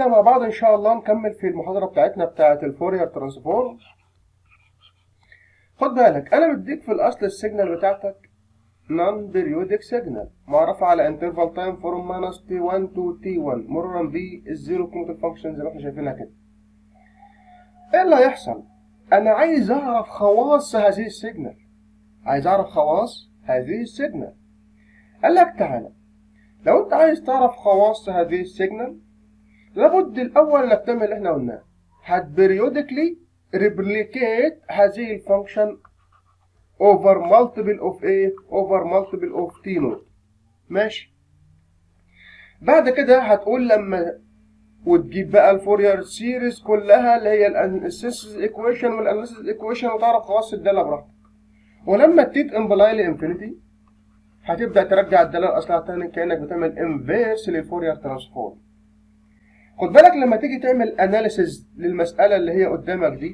نبدأ مع بعض إن شاء الله نكمل في المحاضرة بتاعتنا بتاعة الفورير ترانسفورم خد بالك أنا مديك في الأصل السيجنال بتاعتك نون بيريودك سيجنال معرفة على انترفال تايم فروم ماينس تي 1 تو تي 1 مرورا بالزيرو كومتيف فانكشن زي ما احنا شايفينها كده ايه اللي هيحصل؟ أنا عايز أعرف خواص هذه السيجنال عايز أعرف خواص هذه السيجنال قال لك تعالى لو أنت عايز تعرف خواص هذه السيجنال لابد الأول إنك تعمل اللي احنا قلناه هتبريودكلي ريبليكيت هذه الفانكشن over multiple of A over multiple of T نوت ماشي بعد كده هتقول لما وتجيب بقى الفورير سيريز كلها اللي هي الاناليسيس ايكويشن والاناليسيس ايكويشن وتعرف خواص الداله براحتك ولما تيت امبلاي لانفينيتي هتبدا ترجع الداله لاصلها تاني كانك بتعمل انفيرس للفورير ترانسفورم خد بالك لما تيجي تعمل اناليسيز للمساله اللي هي قدامك دي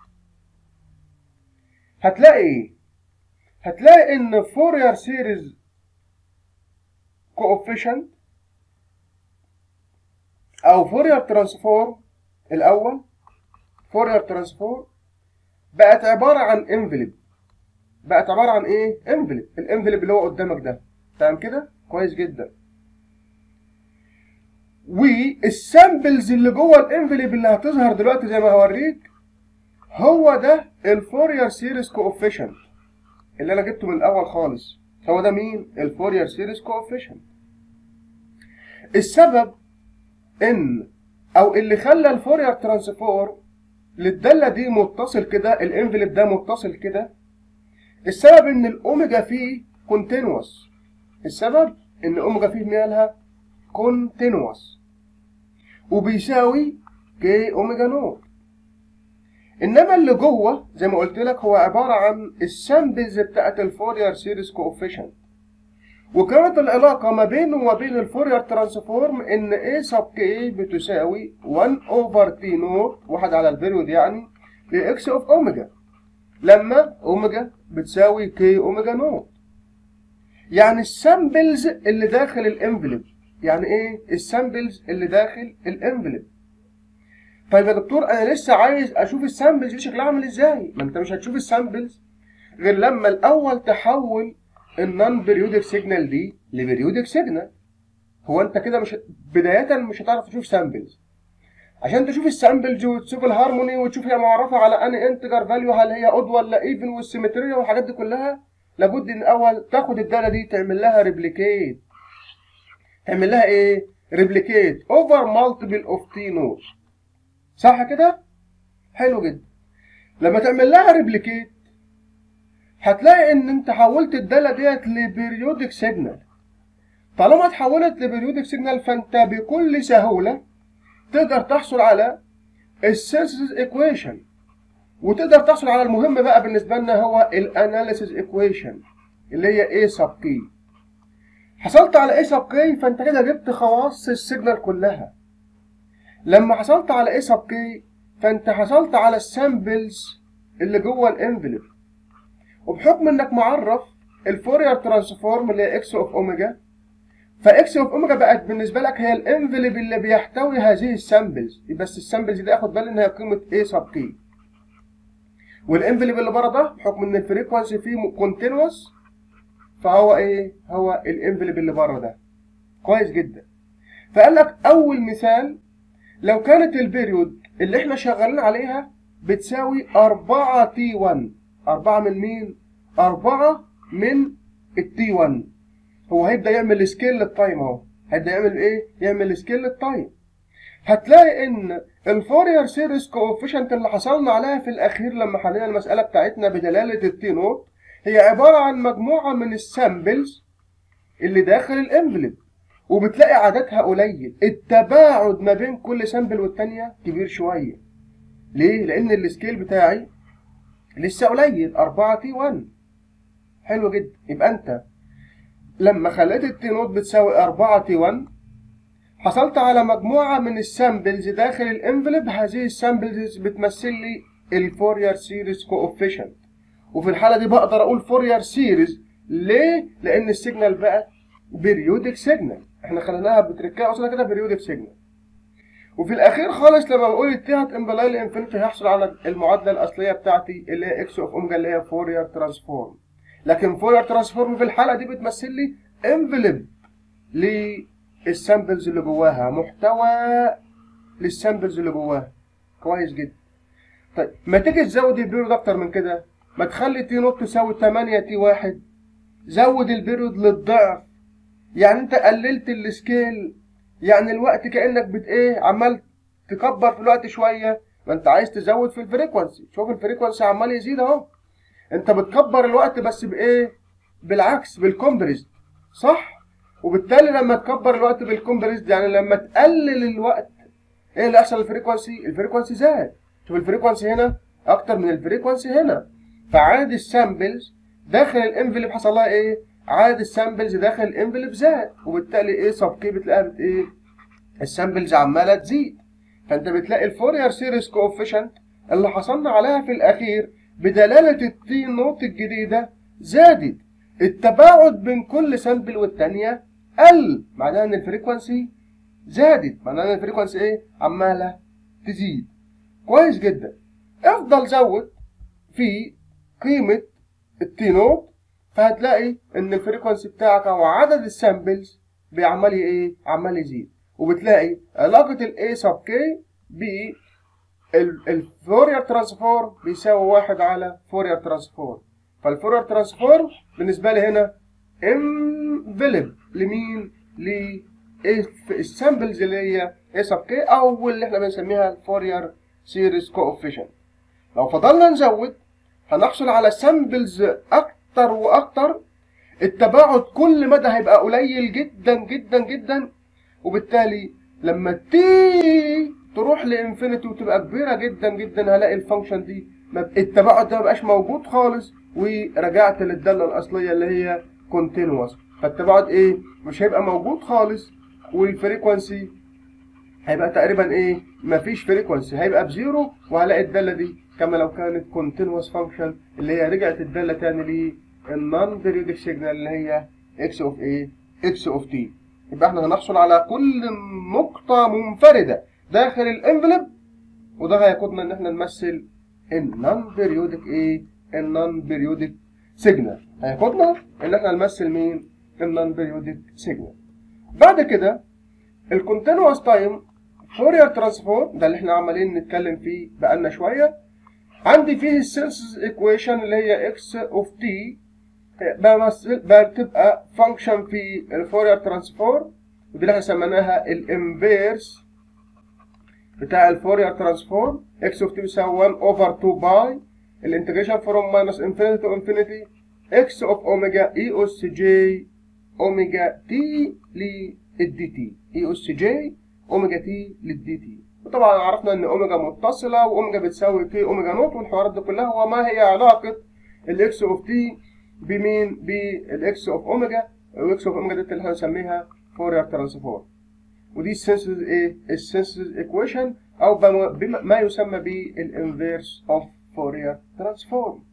هتلاقي ايه هتلاقي ان فورير سيريز كوفيشنت او فورير ترانسفورم الاول فورير ترانسفورم بقت عباره عن انفليب بقت عباره عن ايه انفليب الانفليب اللي هو قدامك ده تمام كده كويس جدا والسامبلز اللي جوه الانفليب اللي هتظهر دلوقتي زي ما هوريك هو ده الفورير سيريز كوفيشنت اللي انا جبته من الاول خالص هو ده مين الفورير سيريز كوفيشنت السبب ان او اللي خلى الفورير ترانسفورم للداله دي متصل كده الانفليب ده متصل كده السبب ان الاوميجا فيه كونتينوس السبب ان اوميجا فيه مالها كونتينوس وبيساوي كي اوميجا نوت انما اللي جوه زي ما قلت لك هو عباره عن السامبلز بتاعت الفورير سيريز كوفيشنت وكانت العلاقه ما بينه وما بين الفورير ترانسفورم ان A سب كي بتساوي 1 اوفر تي نوت واحد على البيريود يعني لاكس اوف اوميجا لما اوميجا بتساوي كي اوميجا نوت يعني السامبلز اللي داخل الانفليب يعني ايه السامبلز اللي داخل الانفليب طيب يا دكتور انا لسه عايز اشوف السامبلز دي شكلها عامل ازاي ما انت مش هتشوف السامبلز غير لما الاول تحول النون بريودك سيجنال دي لبريودك سيجنال هو انت كده مش بدايه مش هتعرف تشوف سامبلز عشان تشوف السامبلز وتشوف الهارموني وتشوف هي معرفه على اني انتجر فاليو هل هي اود ولا ايفن والسيمتريه والحاجات دي كلها لابد ان اول تاخد الداله دي تعمل لها ريبليكيت تعمل لها ايه ريبليكيت اوفر مالتيبل اوف تي نوت صح كده حلو جدا لما تعمل لها ريبليكيت هتلاقي ان انت حولت الداله ديت لبريودك سيجنال طالما اتحولت لبريودك سيجنال فانت بكل سهوله تقدر تحصل على السينسيس ايكويشن وتقدر تحصل على المهم بقى بالنسبه لنا هو الاناليسيس ايكويشن اللي هي A سب كي حصلت على A سب كي فانت كده جبت خواص السيجنال كلها لما حصلت على A سب كي فانت حصلت على السامبلز اللي جوه الانفليب وبحكم انك معرف الفورير ترانسفورم اللي هي اكس اوف اوميجا فاكس اوف اوميجا بقت بالنسبه لك هي الانفليب اللي بيحتوي هذه السامبلز بس السامبلز دي اخد بالي ان هي قيمه A سب كي والانفليب اللي بره ده بحكم ان الفريكونسي فيه كونتينوس فهو ايه هو الانفليب اللي بره ده كويس جدا فقال لك اول مثال لو كانت البيريود اللي احنا شغالين عليها بتساوي 4 تي 1 4 من مين 4 من التي 1 هو هيبدا يعمل سكيل للتايم اهو هيبدا يعمل ايه يعمل سكيل للتايم هتلاقي ان الفورير سيريز كوفيشنت اللي حصلنا عليها في الاخير لما حلينا المساله بتاعتنا بدلاله التي نوت هي عباره عن مجموعه من السامبلز اللي داخل الانفليب وبتلاقي عددها قليل التباعد ما بين كل سامبل والتانية كبير شوية ليه؟ لأن السكيل بتاعي لسه قليل 4 تي 1 حلو جدا يبقى أنت لما خليت التي نوت بتساوي 4 تي 1 حصلت على مجموعة من السامبلز داخل الانفلوب هذه السامبلز بتمثل لي الفورير سيريز كوفيشنت وفي الحالة دي بقدر أقول فورير سيريز ليه؟ لأن السيجنال بقى بيريودك سيجنال احنا خليناها بتركها قصدنا كده بيريودك سيجنال وفي الاخير خالص لما بقول التي هت امبلاي لانفينيتي هيحصل على المعادله الاصليه بتاعتي اللي هي اكس اوف اوميجا اللي هي فورير ترانسفورم لكن فورير ترانسفورم في الحاله دي بتمثل لي انفلوب للسامبلز اللي جواها محتوى للسامبلز اللي جواها كويس جدا طيب ما تيجي تزود البيرود اكتر من كده ما تخلي تي نوت تساوي 8 تي واحد زود البيرود للضعف يعني انت قللت السكيل يعني الوقت كانك بت ايه عمال تكبر في الوقت شويه ما انت عايز تزود في الفريكونسي شوف الفريكونسي عمال يزيد اهو انت بتكبر الوقت بس بايه بالعكس بالكومبريزد صح وبالتالي لما تكبر الوقت بالكومبريزد يعني لما تقلل الوقت ايه اللي يحصل الفريكونسي الفريكونسي زاد شوف الفريكونسي هنا اكتر من الفريكونسي هنا فعدد السامبلز داخل الانفلوب حصل لها ايه عدد السامبلز داخل الانفلوب زاد وبالتالي ايه سب كي بتلاقيها بت ايه السامبلز عماله تزيد فانت بتلاقي الفورير سيريس كوفيشنت اللي حصلنا عليها في الاخير بدلاله التي نوت الجديده زادت التباعد بين كل سامبل والتانيه قل معناها ان الفريكونسي زادت معناها ان الفريكونسي ايه عماله تزيد كويس جدا افضل زود في قيمه التي نوت فهتلاقي ان الفريكونسي بتاعك او عدد السامبلز بيعمل ايه عمال يزيد وبتلاقي علاقه الاي سب كي ب الفورير ترانسفورم بيساوي واحد على فورير ترانسفورم فالفورير ترانسفورم بالنسبه لي هنا انفلب لمين للسامبلز اللي هي اي سب كي او اللي احنا بنسميها الفورير سيريز كوفيشنت لو فضلنا نزود هنحصل على سامبلز اكتر واكتر التباعد كل مدى هيبقى قليل جدا جدا جدا وبالتالي لما تي تروح لانفينيتي وتبقى كبيره جدا جدا هلاقي الفانكشن دي التباعد ده مبقاش موجود خالص ورجعت للداله الاصليه اللي هي كونتينوس فالتباعد ايه مش هيبقى موجود خالص والفريكونسي هيبقى تقريبا ايه مفيش فريكونسي هيبقى بزيرو وهلاقي الداله دي كما لو كانت كونتينوس فانكشن اللي هي رجعت الداله تاني للنون بيريودك سيجنال اللي هي اكس اوف ايه اكس اوف تي يبقى احنا هنحصل على كل نقطة منفردة داخل الانفلوب وده هيقودنا ان احنا نمثل النون بيريودك ايه النون بيريودك سيجنال هيقودنا ان احنا نمثل مين النون بيريودك سيجنال بعد كده الكونتينوس تايم فورير ترانسفورم ده اللي احنا عمالين نتكلم فيه بقالنا شويه عندي فيه السيلز ايكويشن اللي هي اكس اوف تي بمثل بتبقى فانكشن في الفورير ترانسفورم ودي اللي احنا سميناها الانفيرس بتاع الفورير ترانسفورم اكس اوف تي بيساوي 1 اوفر 2 باي الانتجريشن فروم ماينس انفينيتي تو انفينيتي اكس اوف اوميجا اي اس جي اوميجا تي للدي تي اي اس جي اوميجا تي للدي تي وطبعا عرفنا ان اوميجا متصله واوميجا بتساوي تي اوميجا نوت والحوارات دي كلها وما هي علاقه الاكس اوف تي بمين بالاكس اوف اوميجا والاكس اوف اوميجا دي اللي هنسميها فورير ترانسفورم ودي السنسز ايه السنسز ايكويشن او بما ما يسمى بالانفيرس اوف فورير ترانسفورم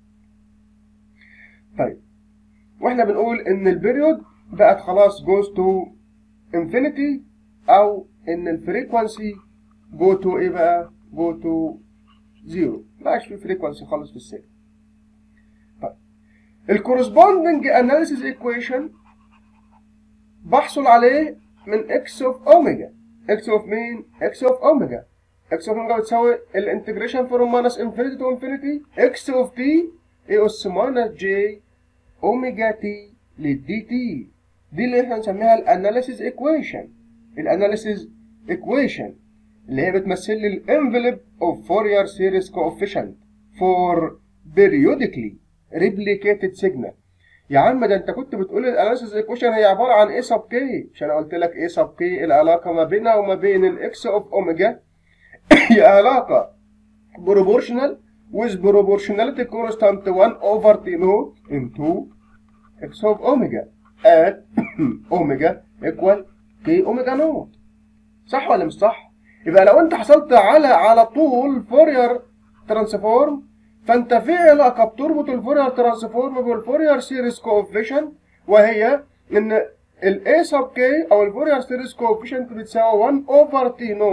طيب واحنا بنقول ان البيريود بقت خلاص جوز تو انفينيتي او ان الفريكوانسي جو تو ايه بقى جو تو زيرو مبقاش في فريكوانسي خالص في السيل طيب الكورسبوندنج اناليسيس ايكويشن بحصل عليه من اكس اوف اوميجا اكس اوف مين اكس اوف اوميجا اكس اوف اوميجا بتساوي الانتجريشن فروم ماينس انفينيتي تو انفينيتي اكس اوف تي اي اس ماينس جي اوميجا تي للدي تي دي اللي احنا هنسميها الاناليسيس ايكويشن الاناليسيس ايكويشن اللي هي بتمثل لي الانفلوب اوف فورير سيريز كوفيشنت فور periodically replicated signal يا عم ده انت كنت بتقول الاناليسيس ايكويشن هي عباره عن ايه سب كي مش انا قلت لك ايه سب كي العلاقه ما بينها وما بين الاكس اوف اوميجا هي علاقه proportional with proportionality constant 1 over t naught into x of omega at omega equal k omega naught صح ولا مش صح؟ يبقى لو انت حصلت على على طول فورير ترانسفورم فانت في علاقه بتربط الفورير ترانسفورم بالفورير سيريز كوفيشنت وهي ان الاي سب كي او الفورير سيريز كوفيشنت بتساوي 1 اوفر تي نوت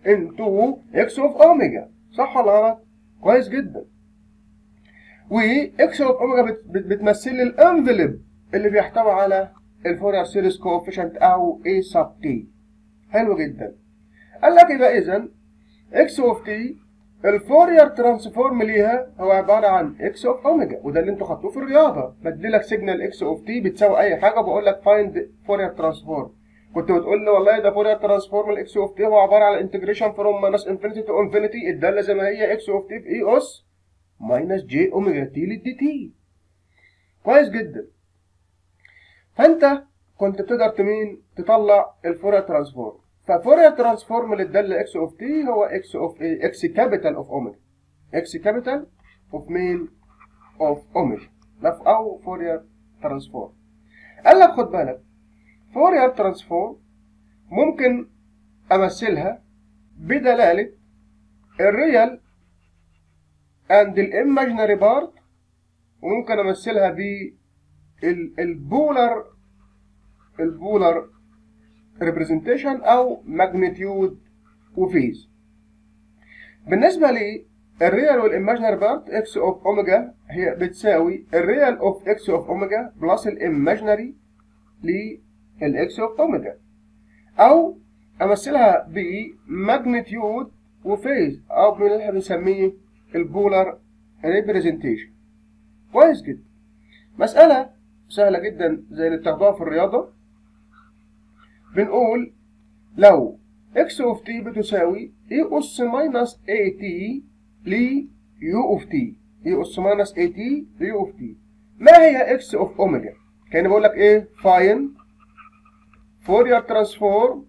into x of اوميجا صح ولا غلط؟ كويس جدا و x of اوميجا بت- بت- بتمثل لي الانفلوب اللي بيحتوي على الفورير سيريس كوفيشنت او a سب t حلو جدا قال لك يبقى اذا x اوف t الفورير ترانسفورم ليها هو عباره عن x اوف اوميجا وده اللي انتوا خدتوه في الرياضه بديلك سيجنال x اوف t بتساوي اي حاجه بقول لك فايند فورير ترانسفورم كنت بتقول لي والله ده فورير ترانسفورم الاكس اوف تي هو عباره عن انتجريشن فروم ماينس انفينيتي تو انفينيتي الداله زي ما هي اكس اوف تي في اي اس ماينس جي اوميجا تي للدي تي كويس جدا فانت كنت بتقدر تمين تطلع الفورير ترانسفورم ففورير ترانسفورم للداله اكس اوف تي هو اكس اوف اي اكس كابيتال اوف اوميجا اكس كابيتال اوف مين اوف اوميجا او فورير ترانسفورم قال لك خد بالك فورير ترانسفورم ممكن امثلها بدلاله الريال اند الايماجينري بارت وممكن امثلها بالبولر البولر ريبريزنتيشن او ماجنتيود وفيز بالنسبه لي الريال والايماجينري بارت اكس اوف اوميجا هي بتساوي الريال اوف اكس اوف اوميجا بلس الايماجينري للاكس اوف اوميجا او امثلها بماجنتيود وفيز او من اللي احنا بنسميه البولار ريبريزنتيشن كويس جدا مسألة سهلة جدا زي اللي بتاخدوها في الرياضة بنقول لو x اوف t بتساوي e اس ماينس at ل u اوف t e اس ماينس at ل u اوف t ما هي x اوف اوميجا كان بقول لك ايه فاين فورير ترانسفورم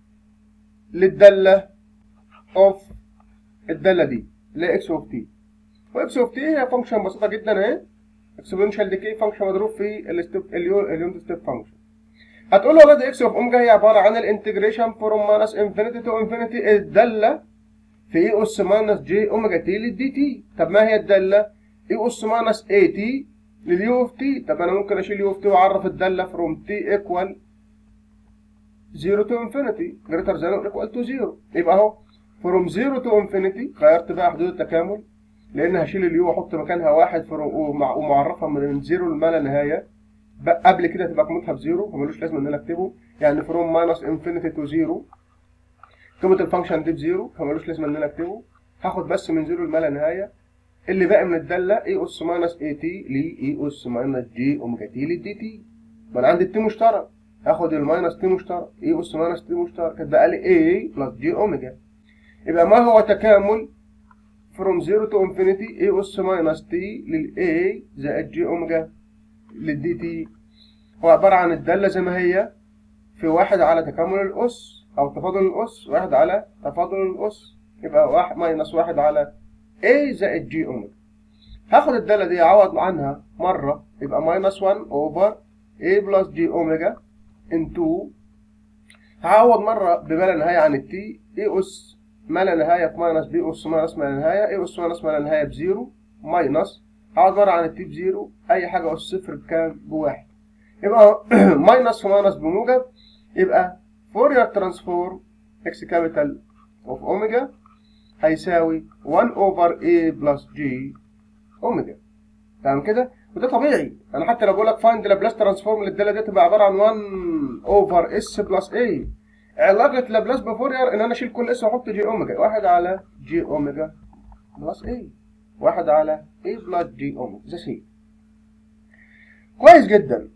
للدالة اوف الدالة دي اللي هي x اوف t و x اوف t هي فانكشن بسيطة جدا اهي اكسبوننشال ديكي فانكشن مضروب في الستيب اليونت ستيب فانكشن هتقول له والله دي اكس اوف اوميجا هي عباره عن الانتجريشن فروم ماينس انفينيتي تو انفينيتي الداله في اي اس ماينس جي اوميجا تي للدي تي طب ما هي الداله اي اس ماينس اي تي لليو اوف تي طب انا ممكن اشيل يو اوف تي واعرف الداله فروم تي ايكوال 0 تو انفينيتي جريتر ذان اور ايكوال تو 0 يبقى اهو فروم 0 تو انفينيتي غيرت بقى حدود التكامل لان هشيل اليو واحط مكانها واحد ومعرفها من زيرو لما لا نهايه قبل كده تبقى قيمتها بزيرو فمالوش لازمه ان انا اكتبه يعني فروم ماينس انفينيتي تو زيرو قيمه الفانكشن دي بزيرو فمالوش لازمه ان انا اكتبه هاخد بس من زيرو لما لا نهايه اللي باقي من الداله اي اس ماينس اي تي ل اي اس ماينس جي اوميجا تي للدي تي ما انا عندي التي مشترك هاخد الماينس تي مشترك اي اس ماينس تي مشترك هتبقى لي اي بلس جي اوميجا يبقى ما هو تكامل from 0 to infinity a اس minus t لل a زائد ج اوميجا للدي تي هو عبارة عن الدالة زي ما هي في واحد على تكامل الأس أو تفاضل الأس واحد على تفاضل الأس يبقى واحد ماينس واحد على a زائد ج اوميجا هاخد الدالة دي أعوض عنها مرة يبقى ماينس 1 أوفر a بلس ج اوميجا into هعوض مرة بما لا نهاية عن التي a أس ما لا نهاية في ماينس بي أس ماينس ما لا نهاية اي أس ماينس ما لا نهاية بزيرو ماينس هقعد مرة عن التي بزيرو أي حاجة أس صفر بكام؟ بواحد يبقى ماينس في ماينس بموجب يبقى فورير ترانسفورم اكس كابيتال اوف اوميجا هيساوي 1 اوفر اي بلس جي اوميجا تمام كده؟ وده طبيعي انا حتى لو بقول لك فايند لابلاس ترانسفورم للداله دي تبقى عباره عن 1 اوفر اس بلس اي علاقة لابلاس بفورير ان انا اشيل كل اس واحط جي اوميجا واحد على جي اوميجا بلس اي واحد على اي بلس جي اوميجا ده سي كويس جدا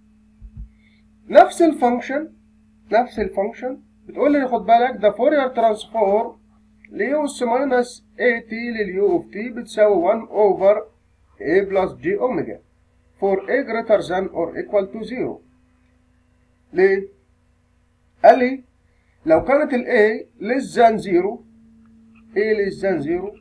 نفس الفانكشن نفس الفانكشن بتقول لي خد بالك ده فورير ترانسفورم ليو اس ماينس اي تي لليو اوف تي بتساوي 1 اوفر اي بلس جي اوميجا for a greater than or equal to 0 ليه؟ قال لي لو كانت ال A less than 0 A less than 0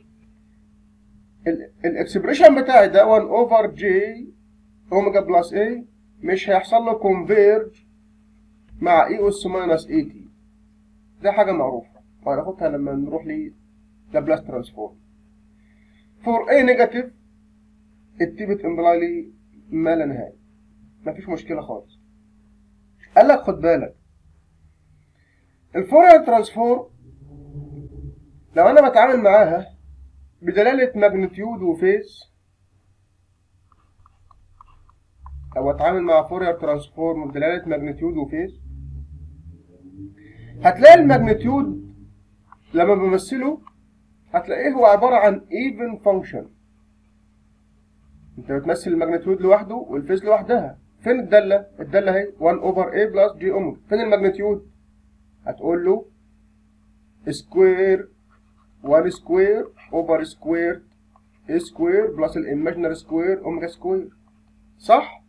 الاكسبريشن بتاعي ده 1 over J اوميجا بلس A مش هيحصل له converge مع E اس minus AT ده حاجة معروفة وهناخدها لما نروح ل لابلاس ترانسفورم for A negative التي بتمبلاي لي ما لا نهاية مفيش مشكلة خالص قال لك خد بالك الفورير ترانسفورم لو انا بتعامل معاها بدلالة ماجنتيود وفيز او اتعامل مع فورير ترانسفورم بدلالة ماجنتيود وفيز هتلاقي الماجنتيود لما بمثله هتلاقيه هو عبارة عن even function انت بتمثل الماجنتيود لوحده والفيز لوحدها فين الدالة؟ الدالة اهي 1 over a plus j اوميجا فين الماجنتيود؟ هتقول له سكوير 1 سكوير اوفر سكوير a سكوير بلس الايماجينري سكوير اوميجا سكوير صح؟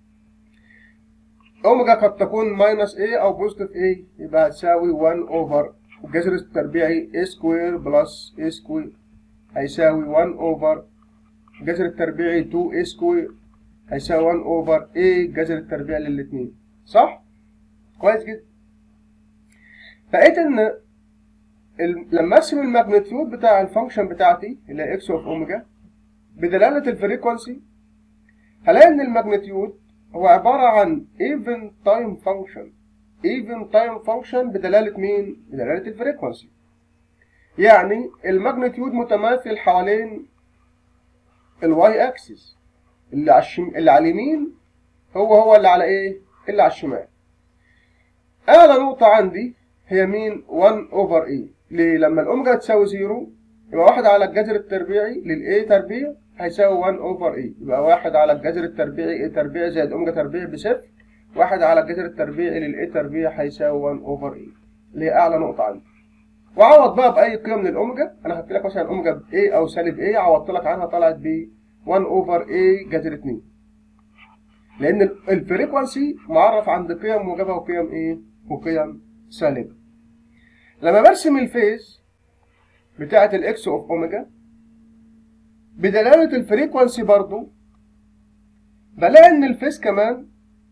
اوميجا قد تكون ماينس a او بوزيتيف a يبقى هتساوي 1 اوفر الجذر التربيعي a سكوير بلس a سكوير هيساوي 1 اوفر الجذر التربيعي 2 a سكوير هيساوي 1 اوفر a الجذر التربيعي للاثنين صح؟ كويس جدا لقيت ان ال- لما ارسم الماجنتيود بتاع الفانكشن بتاعتي اللي هي اكس اوف اوميجا بدلاله الفريكونسي هلاقي ان الماجنتيود هو عباره عن even time function even time function بدلاله مين؟ بدلاله الفريكونسي يعني الماجنتيود متماثل حوالين الواي اكسس اللي على الشم... اللي على اليمين هو هو اللي على ايه؟ اللي على الشمال اعلى نقطه عندي هي مين 1 اوفر اي ليه لما الاوميجا تساوي زيرو يبقى واحد على الجذر التربيعي للاي تربيع هيساوي 1 اوفر اي يبقى واحد على الجذر التربيعي اي تربيع زائد اوميجا تربيع بصفر واحد على الجذر التربيعي للاي تربيع هيساوي 1 اوفر اي اللي هي اعلى نقطه عندي وعوض بقى باي قيم للاوميجا انا خدت لك مثلا اوميجا ب A او سالب A عوضت لك عنها طلعت ب 1 اوفر A جذر 2 لان ال- الفريكوانسي معرف عند قيم موجبه وقيم ايه وقيم سالبه لما برسم الفيز بتاعه الاكس اوف اوميجا بدلاله الفريكوانسي برضو بلاقي ان الفيز كمان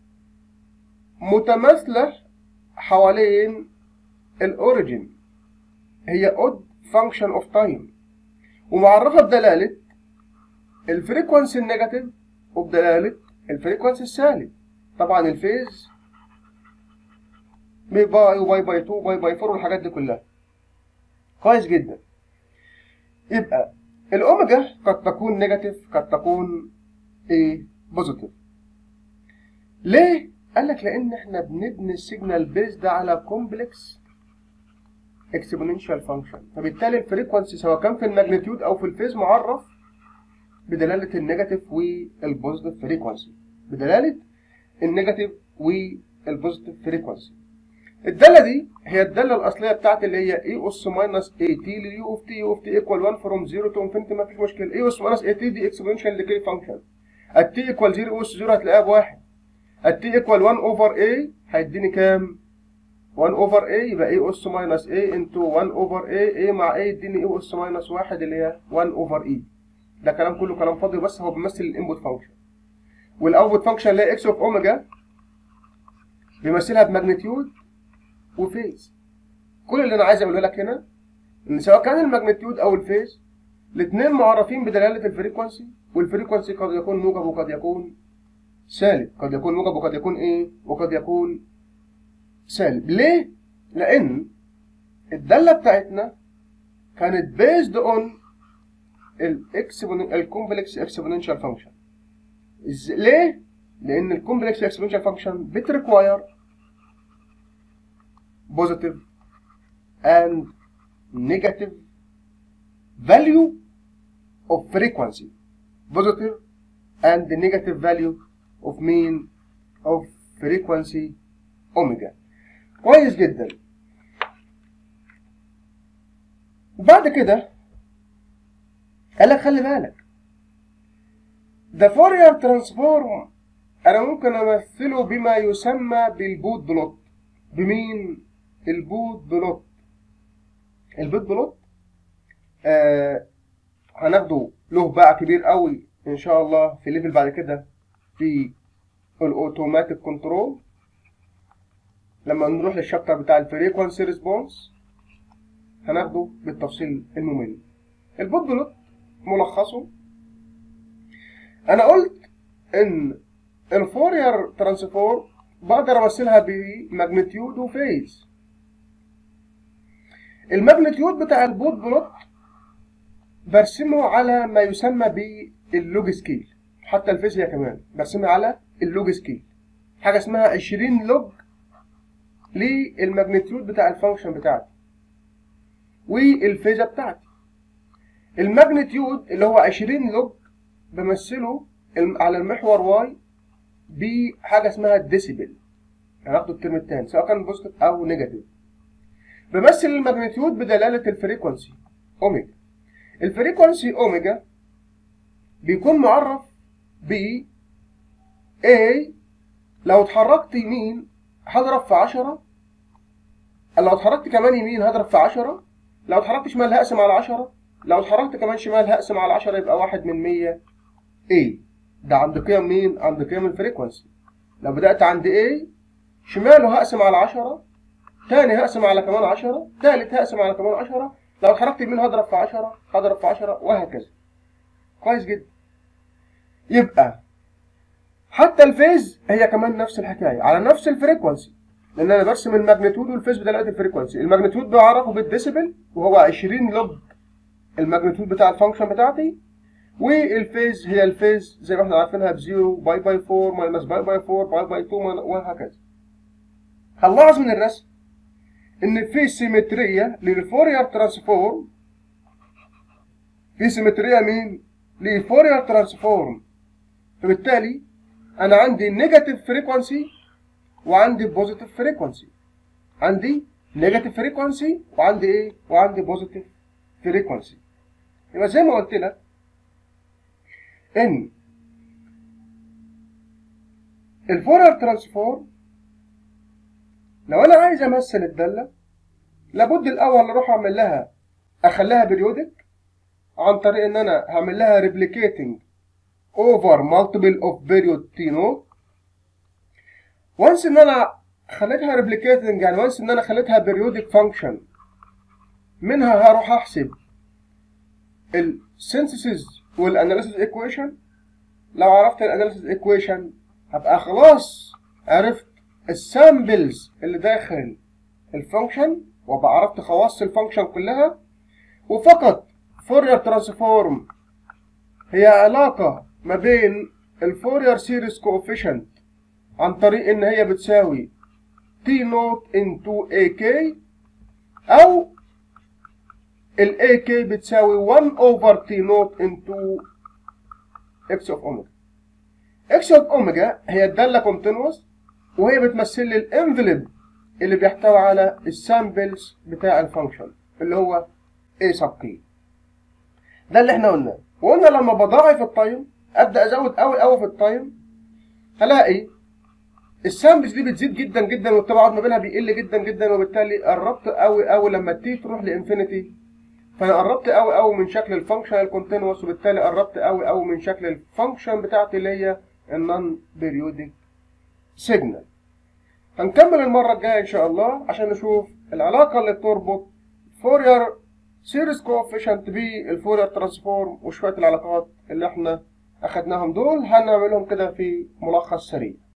متماثله حوالين الاوريجين هي odd function of time ومعرفة بدلالة الفريكوانسي النيجاتيف وبدلالة الفريكوانسي السالب طبعا الفيز بي باي وباي باي 2 باي باي 4 والحاجات دي كلها كويس جدا يبقى الاوميجا قد تكون نيجاتيف قد تكون ايه بوزيتيف ليه قال لك لان احنا بنبني السيجنال بيز ده على كومبلكس اكسبوننشال فانكشن فبالتالي الفريكوانسي سواء كان في الماجنتيود او في الفيز معرف بدلاله النيجاتيف والبوزيتيف فريكوانسي بدلاله النيجاتيف والبوزيتيف فريكوانسي الداله دي هي الداله الاصليه بتاعتي اللي هي اي اس ماينس اي تي ليو اوف تي يو اوف تي ايكوال 1 فروم 0 تو انفينيتي ما فيش مشكله اي اس ماينس اي تي دي اكسبوننشال ديكي فانكشن التي ايكوال 0 اس 0 هتلاقيها بواحد التي ايكوال 1 اوفر اي هيديني كام 1 اوفر اي يبقى اي اس ماينس اي انتو 1 اوفر اي اي مع اي يديني اي اس ماينس 1 اللي هي 1 اوفر اي ده كلام كله كلام فاضي بس هو بيمثل الانبوت فانكشن والاوتبوت فانكشن اللي هي اكس اوف اوميجا بيمثلها بماجنتيود وفيز كل اللي انا عايز اقوله لك هنا ان سواء كان الماجنتيود او الفيز الاثنين معرفين بدلاله الفريكوانسي والفريكوانسي قد يكون موجب وقد يكون سالب قد يكون موجب وقد يكون ايه وقد يكون سالب ليه لان الداله بتاعتنا كانت بيزد اون الكومبلكس اكسبوننشال فانكشن ليه لان الكومبلكس اكسبوننشال فانكشن بتريكواير positive and negative value of frequency positive and the negative value of mean of frequency omega كويس جدا وبعد كده قال لك خلي بالك ده فورير ترانسفورم انا ممكن امثله بما يسمى بالبوت بلوت بمين البوت بلوت البوت بلوت آه هناخده له بقى كبير قوي ان شاء الله في ليفل بعد كده في الاوتوماتيك كنترول لما نروح للشابتر بتاع الفريكوانسي ريسبونس هناخده بالتفصيل الممل البوت بلوت ملخصه انا قلت ان الفورير ترانسفورم بقدر امثلها بماجنتيود وفيز الماجنتيود بتاع البوت بلوت برسمه على ما يسمى باللوج سكيل حتى الفيزياء كمان برسمها على اللوج سكيل حاجه اسمها 20 لوج للماجنتيود بتاع الفانكشن بتاعتي والفيزا بتاعتي الماجنتيود اللي هو 20 لوج بمثله على المحور واي بحاجه اسمها الديسيبل هناخده الترم الثاني سواء كان بوزيتيف او نيجاتيف بمثل الماجنتيود بدلاله الفريكونسي اوميجا الفريكونسي اوميجا بيكون معرف ب A لو اتحركت يمين هضرب في 10 لو اتحركت كمان يمين هضرب في 10 لو اتحركت شمال هقسم على 10 لو اتحركت كمان شمال هقسم على 10 يبقى 1 من 100 A ده عند قيم مين؟ عند قيم الفريكونسي لو بدأت عند A شماله هقسم على 10 تاني هقسم على كمان 10 تالت هقسم على كمان 10 لو اتحركت يمين هضرب في 10 هضرب في 10 وهكذا كويس جدا يبقى حتى الفيز هي كمان نفس الحكايه على نفس الفريكونسي لان انا برسم الماجنتيود والفيز بدلاله الفريكونسي الماجنتيود بعرفه بالديسيبل وهو 20 لوج الماجنتيود بتاع الفانكشن بتاعتي والفيز هي الفيز زي ما احنا عارفينها بزيرو باي باي 4 ماينس باي باي 4 باي باي 2 وهكذا هنلاحظ من الرسم ان في سيمتريه للفورير ترانسفورم في سيمتريه مين لفورير ترانسفورم فبالتالي انا عندي نيجاتيف فريكونسي وعندي بوزيتيف فريكونسي عندي نيجاتيف فريكونسي وعندي ايه وعندي بوزيتيف فريكونسي يبقى زي ما قلت لك ان الفورير ترانسفورم لو انا عايز امثل الداله لابد الاول اروح اعمل لها اخليها بريودك عن طريق ان انا هعمل لها ريبليكيتنج over multiple of period t نوت وانس ان انا خليتها ريبليكيتنج يعني وانس ان انا خليتها periodic function منها هروح احسب السينثيسيس والاناليسيس ايكويشن لو عرفت الاناليسيس ايكويشن هبقى خلاص عرفت السامبلز اللي داخل الفانكشن وابقى عرفت خواص الفانكشن كلها وفقط فورير ترانسفورم هي علاقة ما بين الفورير سيريس كوفيشنت عن طريق ان هي بتساوي تي نوت انتو اي كي او الاي كي بتساوي 1 اوفر تي نوت انتو اكس اوف اوميجا اكس اوف اوميجا هي الدالة كونتينوس وهي بتمثل لي الانفلوب اللي بيحتوي على السامبلز بتاع الفانكشن اللي هو A سب كي ده اللي احنا قلناه وقلنا لما بضاعف التايم ابدا ازود قوي قوي في التايم هلاقي السامبلز دي بتزيد جدا جدا والتباعد ما بينها بيقل جدا جدا وبالتالي قربت قوي قوي لما التي تروح لانفينيتي فانا قربت قوي قوي من شكل الفانكشن الكونتينوس وبالتالي قربت قوي قوي من شكل الفانكشن بتاعتي اللي هي النون بيريودك سيجنال هنكمل المرة الجاية إن شاء الله عشان نشوف العلاقة اللي بتربط فورير سيريس كوفيشنت بالفورير ترانسفورم وشوية العلاقات اللي احنا أخدناهم دول هنعملهم كده في ملخص سريع